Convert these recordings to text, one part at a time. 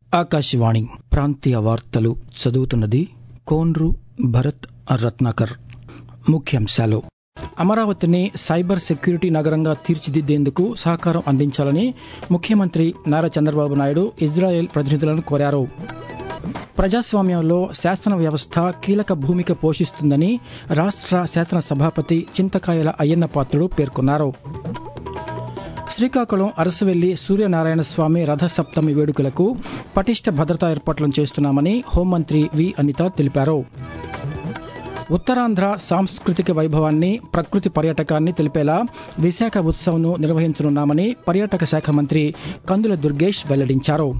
ఆకాశవాణి ప్రాంతీయ వార్తలు చదువుతున్నది కోన్రు భరత్ రత్నాకర్ ముఖ్యాంశాలు అమరావతిని సైబర్ సెక్యూరిటీ నగరంగా తీర్చిదిద్దేందుకు సహకారం అందించాలని ముఖ్యమంత్రి నారా చంద్రబాబు నాయుడు ఇజ్రాయెల్ ప్రతినిధులను కోరారు ప్రజాస్వామ్యంలో శాసన వ్యవస్థ కీలక భూమిక పోషిస్తుందని రాష్ట్ర శాసన సభాపతి చింతకాయల అయ్యన్న పాత్రుడు పేర్కొన్నారు శ్రీకాకుళం అరసవెల్లి సూర్యనారాయణ స్వామి రథసప్తమి వేడుకలకు పటిష్ట భద్రతా ఏర్పాట్లను చేస్తున్నామని హోంమంత్రి వి అనిత తెలిపారు ఉత్తరాంధ్ర సాంస్కృతిక వైభవాన్ని ప్రకృతి పర్యాటకాన్ని తెలిపేలా విశాఖ ఉత్సవంను నిర్వహించనున్నామని పర్యాటక శాఖ మంత్రి కందుల దుర్గేష్ వెల్లడించారు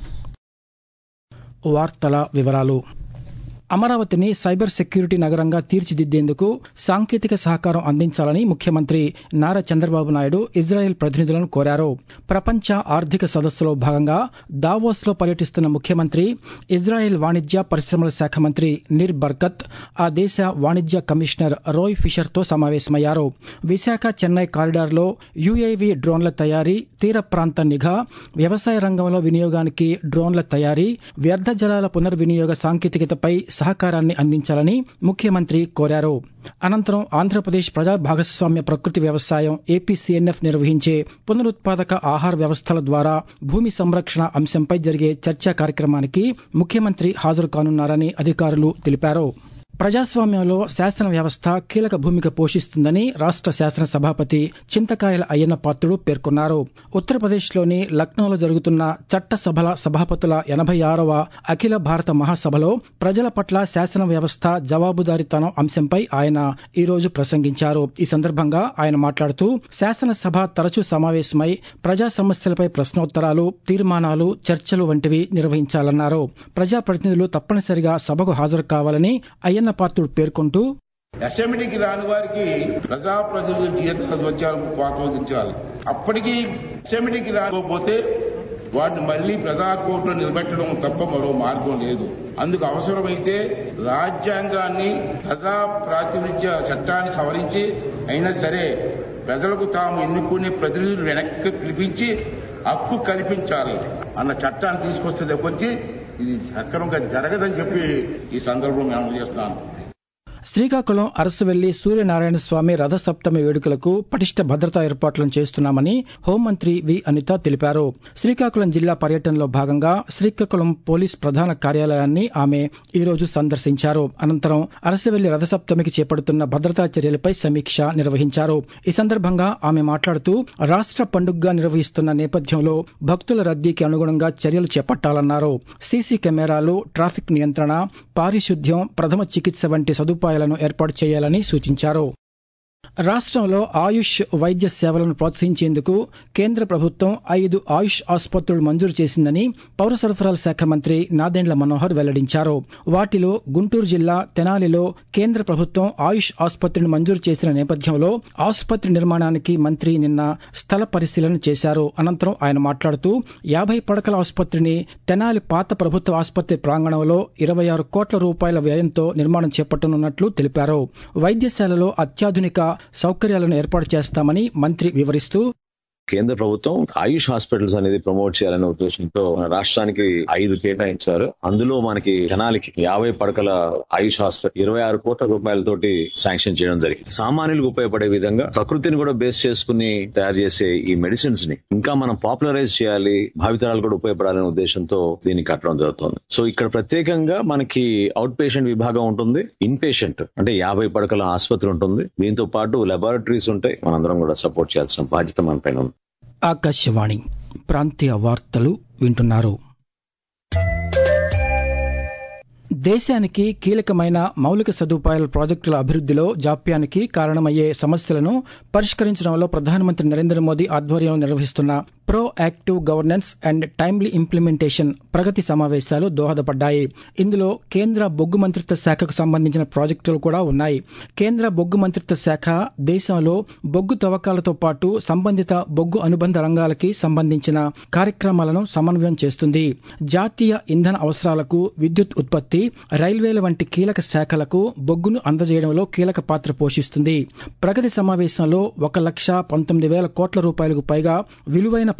వార్తల వివరాలు అమరావతిని సైబర్ సెక్యూరిటీ నగరంగా తీర్చిదిద్దేందుకు సాంకేతిక సహకారం అందించాలని ముఖ్యమంత్రి నారా చంద్రబాబు నాయుడు ఇజ్రాయెల్ ప్రతినిధులను కోరారు ప్రపంచ ఆర్థిక సదస్సులో భాగంగా దావోస్లో పర్యటిస్తున్న ముఖ్యమంత్రి ఇజ్రాయెల్ వాణిజ్య పరిశ్రమల శాఖ మంత్రి నిర్ బర్కత్ ఆ దేశ వాణిజ్య కమిషనర్ రోయ్ ఫిషర్తో సమావేశమయ్యారు విశాఖ చెన్నై కారిడార్లో యుఏవి డ్రోన్ల తయారీ తీర ప్రాంత నిఘా వ్యవసాయ రంగంలో వినియోగానికి డ్రోన్ల తయారీ వ్యర్థ జలాల పునర్వినియోగ సాంకేతికతపై సహకారాన్ని అందించాలని ముఖ్యమంత్రి కోరారు అనంతరం ఆంధ్రప్రదేశ్ ప్రజా భాగస్వామ్య ప్రకృతి వ్యవసాయం ఏపీసీఎన్ఎఫ్ నిర్వహించే పునరుత్పాదక ఆహార వ్యవస్థల ద్వారా భూమి సంరక్షణ అంశంపై జరిగే చర్చా కార్యక్రమానికి ముఖ్యమంత్రి హాజరు కానున్నారని అధికారులు తెలిపారు ప్రజాస్వామ్యంలో శాసన వ్యవస్థ కీలక భూమిక పోషిస్తుందని రాష్ట శాసన సభాపతి చింతకాయల అయ్యన్న పాత్రుడు పేర్కొన్నారు ఉత్తరప్రదేశ్లోని లక్నోలో జరుగుతున్న చట్టసభల సభాపతుల ఎనభై ఆరవ అఖిల భారత మహాసభలో ప్రజల పట్ల శాసన వ్యవస్థ జవాబుదారీతనం అంశంపై ఆయన ఈరోజు ప్రసంగించారు ఈ సందర్భంగా ఆయన మాట్లాడుతూ శాసనసభ తరచూ సమావేశమై ప్రజా సమస్యలపై ప్రశ్నోత్తరాలు తీర్మానాలు చర్చలు వంటివి నిర్వహించాలన్నారు ప్రజాప్రతినిధులు తప్పనిసరిగా సభకు హాజరు కావాలని అయ్యన్న పాత్రుడు పేర్కొంటూ అసెంబ్లీకి రాని వారికి ప్రజాప్రతినిధుల జీవితాలకు కోత విధించాలి అప్పటికి అసెంబ్లీకి రాకపోతే వాటిని మళ్లీ ప్రజా కోర్టులో నిలబెట్టడం తప్ప మరో మార్గం లేదు అందుకు అవసరమైతే రాజ్యాంగాన్ని ప్రజా ప్రాతినిధ్య చట్టాన్ని సవరించి అయినా సరే ప్రజలకు తాము ఎన్నుకునే ప్రతినిధులు వెనక్కి పిలిపించి హక్కు కల్పించాలి అన్న చట్టాన్ని తీసుకొస్తే తప్పించి ఇది సక్రమంగా జరగదని చెప్పి ఈ సందర్భంలో మేము చేస్తున్నాను శ్రీకాకుళం అరసవెల్లి సూర్యనారాయణ స్వామి రథసప్తమి వేడుకలకు పటిష్ట భద్రతా ఏర్పాట్లను చేస్తున్నామని హోంమంత్రి వి అనిత తెలిపారు శ్రీకాకుళం జిల్లా పర్యటనలో భాగంగా శ్రీకాకుళం పోలీస్ ప్రధాన కార్యాలయాన్ని ఆమె ఈరోజు సందర్శించారు అనంతరం అరసవెల్లి రథసప్తమికి చేపడుతున్న భద్రతా చర్యలపై సమీక్ష నిర్వహించారు ఈ సందర్భంగా ఆమె మాట్లాడుతూ రాష్ట పండుగగా నిర్వహిస్తున్న నేపథ్యంలో భక్తుల రద్దీకి అనుగుణంగా చర్యలు చేపట్టాలన్నారు సీసీ కెమెరాలు ట్రాఫిక్ నియంత్రణ పారిశుద్ధ్యం ప్రథమ చికిత్స వంటి సదుపాయాలు సదుపాయాలను ఏర్పాటు చేయాలని సూచించారు రాష్ట్రంలో ఆయుష్ వైద్య సేవలను ప్రోత్సహించేందుకు కేంద్ర ప్రభుత్వం ఐదు ఆయుష్ ఆసుపత్రులు మంజూరు చేసిందని పౌర సరఫరాల శాఖ మంత్రి నాదెండ్ల మనోహర్ వెల్లడించారు వాటిలో గుంటూరు జిల్లా తెనాలిలో కేంద్ర ప్రభుత్వం ఆయుష్ ఆసుపత్రిని మంజూరు చేసిన నేపథ్యంలో ఆసుపత్రి నిర్మాణానికి మంత్రి నిన్న స్థల పరిశీలన చేశారు అనంతరం ఆయన మాట్లాడుతూ యాభై పడకల ఆసుపత్రిని తెనాలి పాత ప్రభుత్వ ఆసుపత్రి ప్రాంగణంలో ఇరవై ఆరు కోట్ల రూపాయల వ్యయంతో నిర్మాణం చేపట్టనున్నట్లు తెలిపారు వైద్యశాలలో అత్యాధునిక సౌకర్యాలను ఏర్పాటు చేస్తామని మంత్రి వివరిస్తూ కేంద్ర ప్రభుత్వం ఆయుష్ హాస్పిటల్స్ అనేది ప్రమోట్ చేయాలనే ఉద్దేశంతో మన రాష్ట్రానికి ఐదు కేటాయించారు అందులో మనకి జనాలకి యాభై పడకల ఆయుష్ హాస్పిటల్ ఇరవై ఆరు కోట్ల రూపాయలతోటి శాంక్షన్ చేయడం జరిగింది సామాన్యులకు ఉపయోగపడే విధంగా ప్రకృతిని కూడా బేస్ చేసుకుని తయారు చేసే ఈ మెడిసిన్స్ ని ఇంకా మనం పాపులరైజ్ చేయాలి భావితరాలు కూడా ఉపయోగపడాలనే ఉద్దేశంతో దీన్ని కట్టడం జరుగుతుంది సో ఇక్కడ ప్రత్యేకంగా మనకి అవుట్ పేషెంట్ విభాగం ఉంటుంది ఇన్ పేషెంట్ అంటే యాభై పడకల ఆసుపత్రి ఉంటుంది దీంతో పాటు లెబారెటరీస్ ఉంటాయి మనందరం కూడా సపోర్ట్ చేయాల్సిన బాధ్యత మన పైన ఉంది ఆకాశవాణి ప్రాంతీయ వార్తలు వింటున్నారు దేశానికి కీలకమైన మౌలిక సదుపాయాల ప్రాజెక్టుల అభివృద్దిలో జాప్యానికి కారణమయ్యే సమస్యలను పరిష్కరించడంలో ప్రధానమంత్రి నరేంద్ర మోదీ ఆధ్వర్యంలో నిర్వహిస్తున్న proactive governance and timely implementation Pragati సమావేశాలు దోహదపడ్డాయి ఇందులో కేంద్ర బొగ్గు మంత్రిత్వ శాఖకు సంబంధించిన ప్రాజెక్టులు కూడా ఉన్నాయి కేంద్ర బొగ్గు మంత్రిత్వ శాఖ దేశంలో బొగ్గు తవ్వకాలతో పాటు సంబంధిత బొగ్గు అనుబంధ రంగాలకి సంబంధించిన కార్యక్రమాలను సమన్వయం చేస్తుంది జాతీయ ఇంధన అవసరాలకు విద్యుత్ ఉత్పత్తి రైల్వేల వంటి కీలక శాఖలకు బొగ్గును అందజేయడంలో కీలక పాత్ర పోషిస్తుంది ప్రగతి సమావేశంలో ఒక లక్ష పంతొమ్మిది వేల కోట్ల రూపాయలకు పైగా విలువైన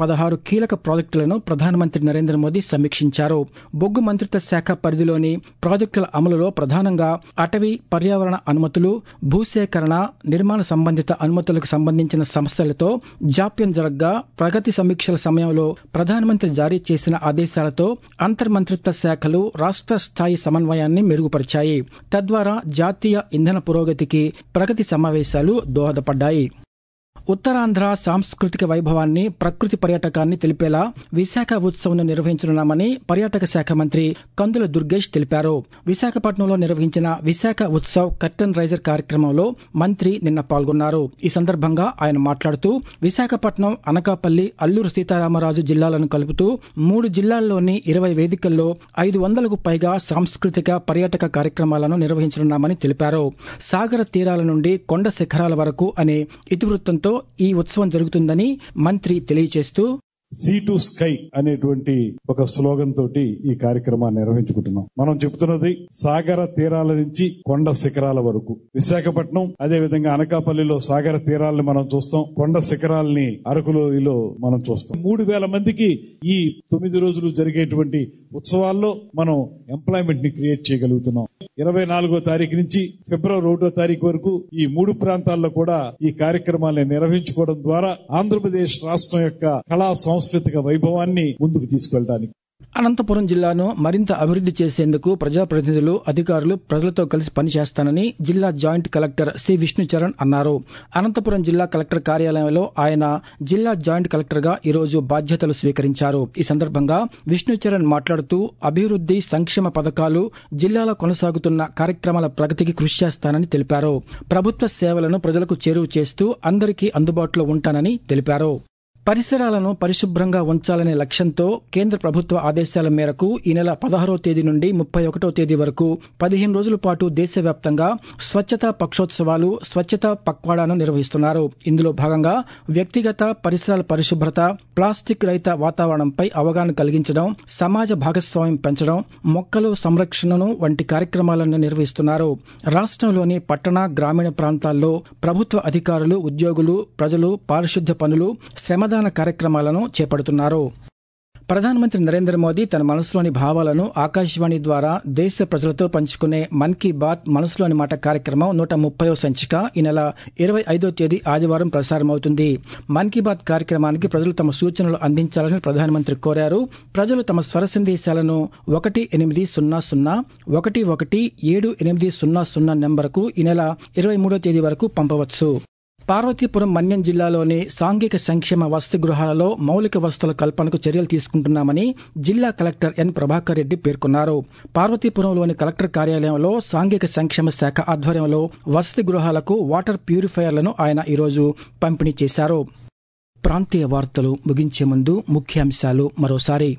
పదహారు కీలక ప్రాజెక్టులను ప్రధానమంత్రి నరేంద్ర మోదీ సమీక్షించారు బొగ్గు మంత్రిత్వ శాఖ పరిధిలోని ప్రాజెక్టుల అమలులో ప్రధానంగా అటవీ పర్యావరణ అనుమతులు భూసేకరణ నిర్మాణ సంబంధిత అనుమతులకు సంబంధించిన సమస్యలతో జాప్యం జరగ్గా ప్రగతి సమీక్షల సమయంలో ప్రధానమంత్రి జారీ చేసిన ఆదేశాలతో అంతర్మంత్రిత్వ శాఖలు రాష్ట్ర స్థాయి సమన్వయాన్ని మెరుగుపరిచాయి తద్వారా జాతీయ ఇంధన పురోగతికి ప్రగతి సమావేశాలు దోహదపడ్డాయి ఉత్తరాంధ్ర సాంస్కృతిక వైభవాన్ని ప్రకృతి పర్యాటకాన్ని తెలిపేలా విశాఖ ఉత్సవం నిర్వహించనున్నామని పర్యాటక శాఖ మంత్రి కందుల దుర్గేష్ తెలిపారు విశాఖపట్నంలో నిర్వహించిన విశాఖ ఉత్సవ్ కర్టన్ రైజర్ కార్యక్రమంలో మంత్రి నిన్న పాల్గొన్నారు ఈ సందర్భంగా ఆయన మాట్లాడుతూ విశాఖపట్నం అనకాపల్లి అల్లూరు సీతారామరాజు జిల్లాలను కలుపుతూ మూడు జిల్లాల్లోని ఇరవై వేదికల్లో ఐదు వందలకు పైగా సాంస్కృతిక పర్యాటక కార్యక్రమాలను నిర్వహించనున్నామని తెలిపారు సాగర తీరాల నుండి కొండ శిఖరాల వరకు అనే ఇతివృత్తంతో ఈ ఉత్సవం జరుగుతుందని మంత్రి తెలియజేస్తూ సీ టు స్కై అనేటువంటి ఒక స్లోగన్ తోటి ఈ కార్యక్రమాన్ని నిర్వహించుకుంటున్నాం మనం చెప్తున్నది సాగర తీరాల నుంచి కొండ శిఖరాల వరకు విశాఖపట్నం అదే విధంగా అనకాపల్లిలో సాగర తీరాలని మనం చూస్తాం కొండ శిఖరాలని అరకులోయలో మనం చూస్తాం మూడు వేల మందికి ఈ తొమ్మిది రోజులు జరిగేటువంటి ఉత్సవాల్లో మనం ఎంప్లాయ్మెంట్ ని క్రియేట్ చేయగలుగుతున్నాం ఇరవై నాలుగో తారీఖు నుంచి ఫిబ్రవరి ఒకటో తారీఖు వరకు ఈ మూడు ప్రాంతాల్లో కూడా ఈ కార్యక్రమాన్ని నిర్వహించుకోవడం ద్వారా ఆంధ్రప్రదేశ్ రాష్ట్రం యొక్క కళా సాంస్కృతిక వైభవాన్ని ముందుకు తీసుకెళ్ళడానికి అనంతపురం జిల్లాను మరింత అభివృద్ది చేసేందుకు ప్రజాప్రతినిధులు అధికారులు ప్రజలతో కలిసి పనిచేస్తానని జిల్లా జాయింట్ కలెక్టర్ సి విష్ణుచరణ్ అన్నారు అనంతపురం జిల్లా కలెక్టర్ కార్యాలయంలో ఆయన జిల్లా జాయింట్ కలెక్టర్ గా ఈరోజు బాధ్యతలు స్వీకరించారు ఈ సందర్భంగా విష్ణుచరణ్ మాట్లాడుతూ అభివృద్ది సంక్షేమ పథకాలు జిల్లాలో కొనసాగుతున్న కార్యక్రమాల ప్రగతికి కృషి చేస్తానని తెలిపారు ప్రభుత్వ సేవలను ప్రజలకు చేరువ చేస్తూ అందరికీ అందుబాటులో ఉంటానని తెలిపారు పరిసరాలను పరిశుభ్రంగా ఉంచాలనే లక్ష్యంతో కేంద్ర ప్రభుత్వ ఆదేశాల మేరకు ఈ నెల పదహారో తేదీ నుండి ముప్పై ఒకటో తేదీ వరకు పదిహేను రోజుల పాటు దేశవ్యాప్తంగా స్వచ్ఛతా పక్షోత్సవాలు స్వచ్ఛతా పక్వాడాను నిర్వహిస్తున్నారు ఇందులో భాగంగా వ్యక్తిగత పరిసరాల పరిశుభ్రత ప్లాస్టిక్ రహిత వాతావరణంపై అవగాహన కలిగించడం సమాజ భాగస్వామ్యం పెంచడం మొక్కలు సంరక్షణను వంటి కార్యక్రమాలను నిర్వహిస్తున్నారు రాష్ట్రంలోని పట్టణ గ్రామీణ ప్రాంతాల్లో ప్రభుత్వ అధికారులు ఉద్యోగులు ప్రజలు పారిశుద్ధ్య పనులు శ్రమదాన కార్యక్రమాలను చేపడుతున్నారు ప్రధానమంత్రి నరేంద్ర మోదీ తన మనసులోని భావాలను ఆకాశవాణి ద్వారా దేశ ప్రజలతో పంచుకునే మన్ కీ బాత్ మనసులోని మాట కార్యక్రమం నూట ముప్పయో సంచిక ఈ నెల ఇరవై ఐదో తేదీ ఆదివారం ప్రసారమవుతుంది మన్ కీ బాత్ కార్యక్రమానికి ప్రజలు తమ సూచనలు అందించాలని ప్రధానమంత్రి కోరారు ప్రజలు తమ స్వర సందేశాలను ఒకటి ఎనిమిది సున్నా సున్నా ఒకటి ఒకటి ఏడు ఎనిమిది సున్నా సున్నా నెంబర్కు ఈ నెల ఇరవై మూడో తేదీ వరకు పంపవచ్చు పార్వతీపురం మన్యం జిల్లాలోని సాంఘిక సంక్షేమ వసతి గృహాలలో మౌలిక వసతుల కల్పనకు చర్యలు తీసుకుంటున్నామని జిల్లా కలెక్టర్ ఎన్ ప్రభాకర్ రెడ్డి పేర్కొన్నారు పార్వతీపురంలోని కలెక్టర్ కార్యాలయంలో సాంఘిక సంక్షేమ శాఖ ఆధ్వర్యంలో వసతి గృహాలకు వాటర్ ప్యూరిఫైయర్లను ఆయన ఈరోజు పంపిణీ చేశారు ప్రాంతీయ వార్తలు ముగించే ముందు ముఖ్యాంశాలు మరోసారి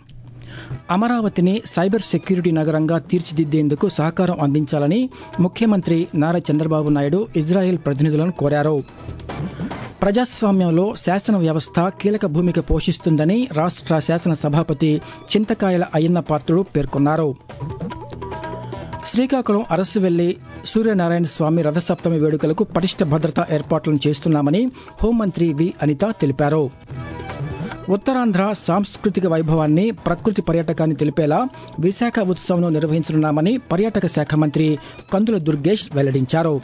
అమరావతిని సైబర్ సెక్యూరిటీ నగరంగా తీర్చిదిద్దేందుకు సహకారం అందించాలని ముఖ్యమంత్రి నారా చంద్రబాబు నాయుడు ఇజ్రాయెల్ ప్రతినిధులను కోరారు ప్రజాస్వామ్యంలో శాసన వ్యవస్థ కీలక భూమిక పోషిస్తుందని రాష్ట్ర శాసన సభాపతి చింతకాయల అయ్యన్న పాత్రుడు పేర్కొన్నారు శ్రీకాకుళం అరసు వెళ్లి సూర్యనారాయణ స్వామి రథసప్తమి వేడుకలకు పటిష్ట భద్రతా ఏర్పాట్లను చేస్తున్నామని హోంమంత్రి వి అనిత తెలిపారు ఉత్తరాంధ్ర సాంస్కృతిక వైభవాన్ని ప్రకృతి పర్యాటకాన్ని తెలిపేలా విశాఖ ఉత్సవం నిర్వహించనున్నామని పర్యాటక శాఖ మంత్రి కందుల దుర్గేష్ వెల్లడించారు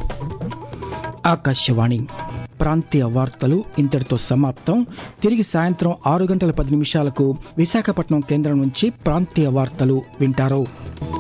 ఆకాశవాణి ప్రాంతీయ వార్తలు ఇంతటితో సమాప్తం తిరిగి సాయంత్రం ఆరు గంటల పది నిమిషాలకు విశాఖపట్నం కేంద్రం నుంచి ప్రాంతీయ వార్తలు వింటారు